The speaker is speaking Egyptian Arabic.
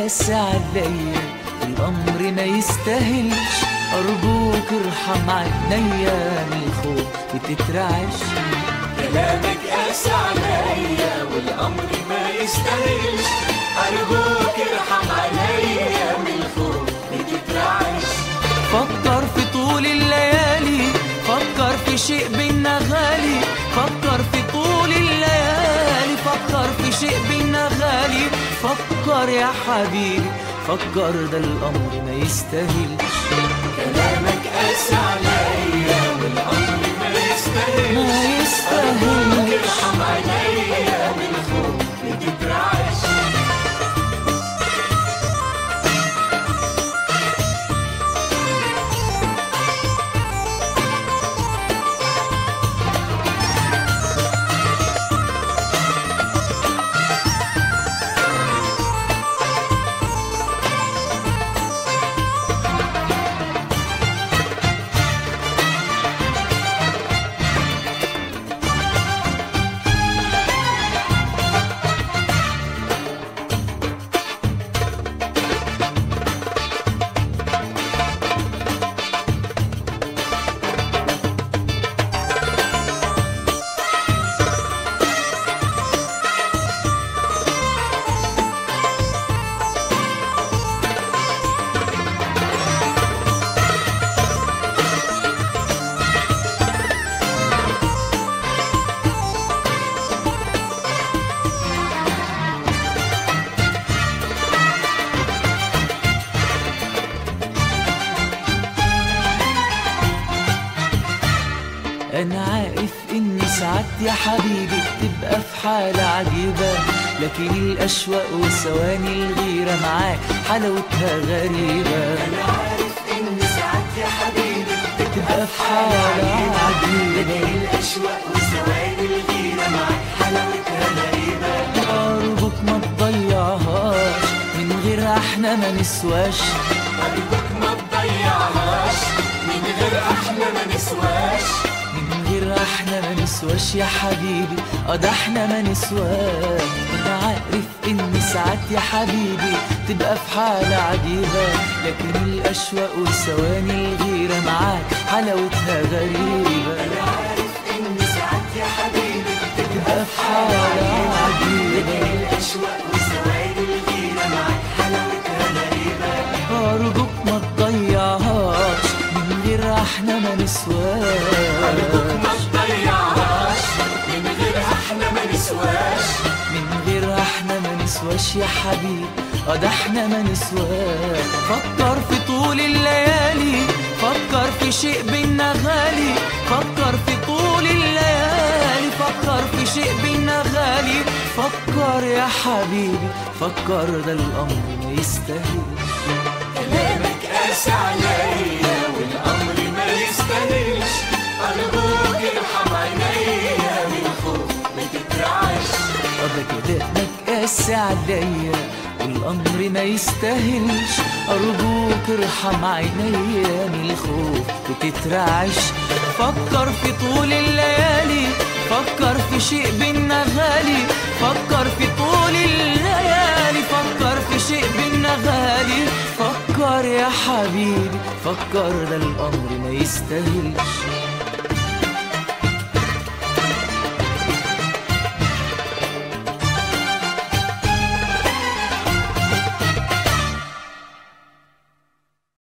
قاسي عليا الأمر ما يستاهلش أرجوك ارحم عينيا من الخوف بتترعش كلامك قاسي عليا والامر ما يستاهلش ارجوك ارحم عليا من الخوف بتترعش فكر في طول الليالي فكر في شيء بينا غالي فكر في طول الليالي فكر في شيء بينا غالي فكر يا حبيبي فكر ده الأمر ما يستاهلش كلامك قاسي عليا والامر ما يستاهلش ما ارجوك يستاهلش ارحم عليا من الخوف بتترعش أنا عارف إن ساعات يا حبيبي بتبقى في حالة عجيبة لكن الأشواق وثواني الغيرة معاك حلاوتها غريبة انا عارف ان ساعات يا حبيبي بتبقى في حالة عجيبة الاشواق وثواني الغيره معاك حلاوتها غريبه أرجوك ما تضيعهاش من غير احنا ما نسواش ارجوك ما تضيعهاش من غير احنا ما نسواش من غير احنا ما نسواش يا حبيبي اه ده احنا ما نسواش انا عارف ان ساعات يا حبيبي تبقى في حالة عجيبة لكن الاشواق وثواني الغيرة معاك حلاوتها غريبة انا عارف ان ساعات يا حبيبي تبقى في حالة عجيبة الاشواق وثواني الغيره معاك حلاوتها غريبه أرجوك ما تضيعهاش من غير احنا ما نسواش ما تضيعهاش من غير احنا ما نسواش من غير احنا ما نسواش يا حبيبي اه ده احنا ما نسواش فكر في طول الليالي فكر في شيء بينا غالي فكر في طول الليالي فكر في شيء بينا غالي فكر يا حبيبي فكر ده الامر ما يستاهلش كلامك قاسي عليا والامر ما يستاهلش ارجوك ارحم عينيا من الخوف ما تترعش ده كلامك قاسي عليا والامر ما يستاهلش ارجوك ارحم عينيا من الخوف وتترعش فكر في طول الليالي فكر في شيء بينا غالي فكر في طول الليالي فكر في شيء بينا غالي فكر يا حبيبي فكر ده الامر ما يستاهلش